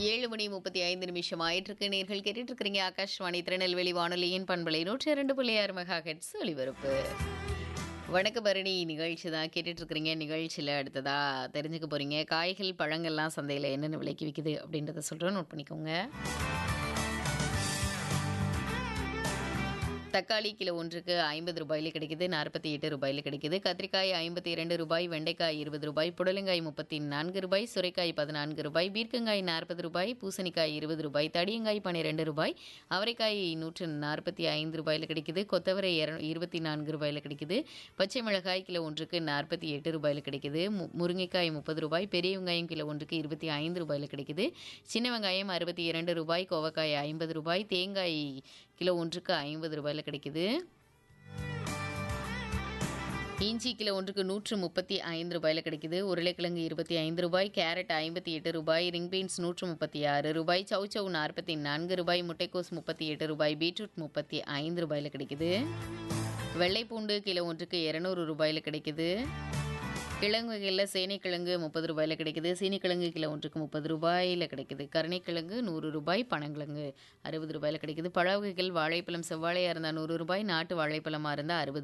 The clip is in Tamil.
ஏழு மணி முப்பத்தி ஐந்து நிமிஷம் ஆயிட்டிருக்கு நேர்கள் கேட்டுட்டு இருக்கிறீங்க ஆகாஷ்வாணி திருநெல்வேலி வானொலியின் பண்பலை நூற்றி இரண்டு புள்ளி ஆறு மெகா ஹெட்ஸ் ஒளிபரப்பு வணக்க பரணி நிகழ்ச்சி தான் கேட்டுட்டு இருக்கிறீங்க நிகழ்ச்சியில் அடுத்ததா தெரிஞ்சுக்க போறீங்க காய்கள் பழங்கள்லாம் சந்தையில் என்னென்ன விலைக்கு விற்குது அப்படின்றத சொல்கிறோம் நோட் பண்ணிக்கோங்க தக்காளி கிலோ ஒன்றுக்கு ஐம்பது ரூபாயில் கிடைக்குது நாற்பத்தி எட்டு ரூபாயில் கிடைக்குது கத்திரிக்காய் ஐம்பத்தி இரண்டு ரூபாய் வெண்டைக்காய் இருபது ரூபாய் புடலங்காய் முப்பத்தி நான்கு ரூபாய் சுரைக்காய் பதினான்கு ரூபாய் பீர்க்கங்காய் நாற்பது ரூபாய் பூசணிக்காய் இருபது ரூபாய் தடியங்காய் பன்னிரெண்டு ரூபாய் அவரைக்காய் நூற்று நாற்பத்தி ஐந்து ரூபாயில் கிடைக்குது கொத்தவரை இர இருபத்தி நான்கு ரூபாயில் கிடைக்குது பச்சை மிளகாய் கிலோ ஒன்றுக்கு நாற்பத்தி எட்டு ரூபாயில் கிடைக்குது மு- முருங்கைக்காய் முப்பது ரூபாய் பெரிய வெங்காயம் கிலோ ஒன்றுக்கு இருபத்தி ஐந்து ரூபாயில் கிடைக்குது சின்ன வெங்காயம் அறுபத்தி இரண்டு ரூபாய் கோவக்காய் ஐம்பது ரூபாய் தேங்காய் கிலோ ஒன்றுக்கு ஐம்பது ரூபாயில் கிடைக்குது இஞ்சி கிலோ ஒன்றுக்கு நூற்று முப்பத்தி ஐந்து ரூபாயில் கிடைக்குது உருளைக்கிழங்கு இருபத்தி ஐந்து ரூபாய் கேரட் ஐம்பத்தி எட்டு ரூபாய் ரிங் பீன்ஸ் நூற்று முப்பத்தி ஆறு ரூபாய் சௌச்சௌ நாற்பத்தி நான்கு ரூபாய் முட்டைக்கோஸ் முப்பத்தி எட்டு ரூபாய் பீட்ரூட் முப்பத்தி ஐந்து ரூபாயில் கிடைக்குது வெள்ளைப்பூண்டு கிலோ ஒன்றுக்கு இரநூறு ரூபாயில் கிடைக்குது கிழங்கு வகையில் சேனைக்கிழங்கு முப்பது ரூபாயில் கிடைக்குது சீனிக்கிழங்கு கிலோ ஒன்றுக்கு முப்பது ரூபாயில் கிடைக்குது கருணைக்கிழங்கு நூறு ரூபாய் பனங்கிழங்கு அறுபது ரூபாயில் கிடைக்குது பழ வகைகள் வாழைப்பழம் செவ்வாழையாக இருந்தால் நூறு ரூபாய் நாட்டு வாழைப்பழமாக இருந்தால் அறுபது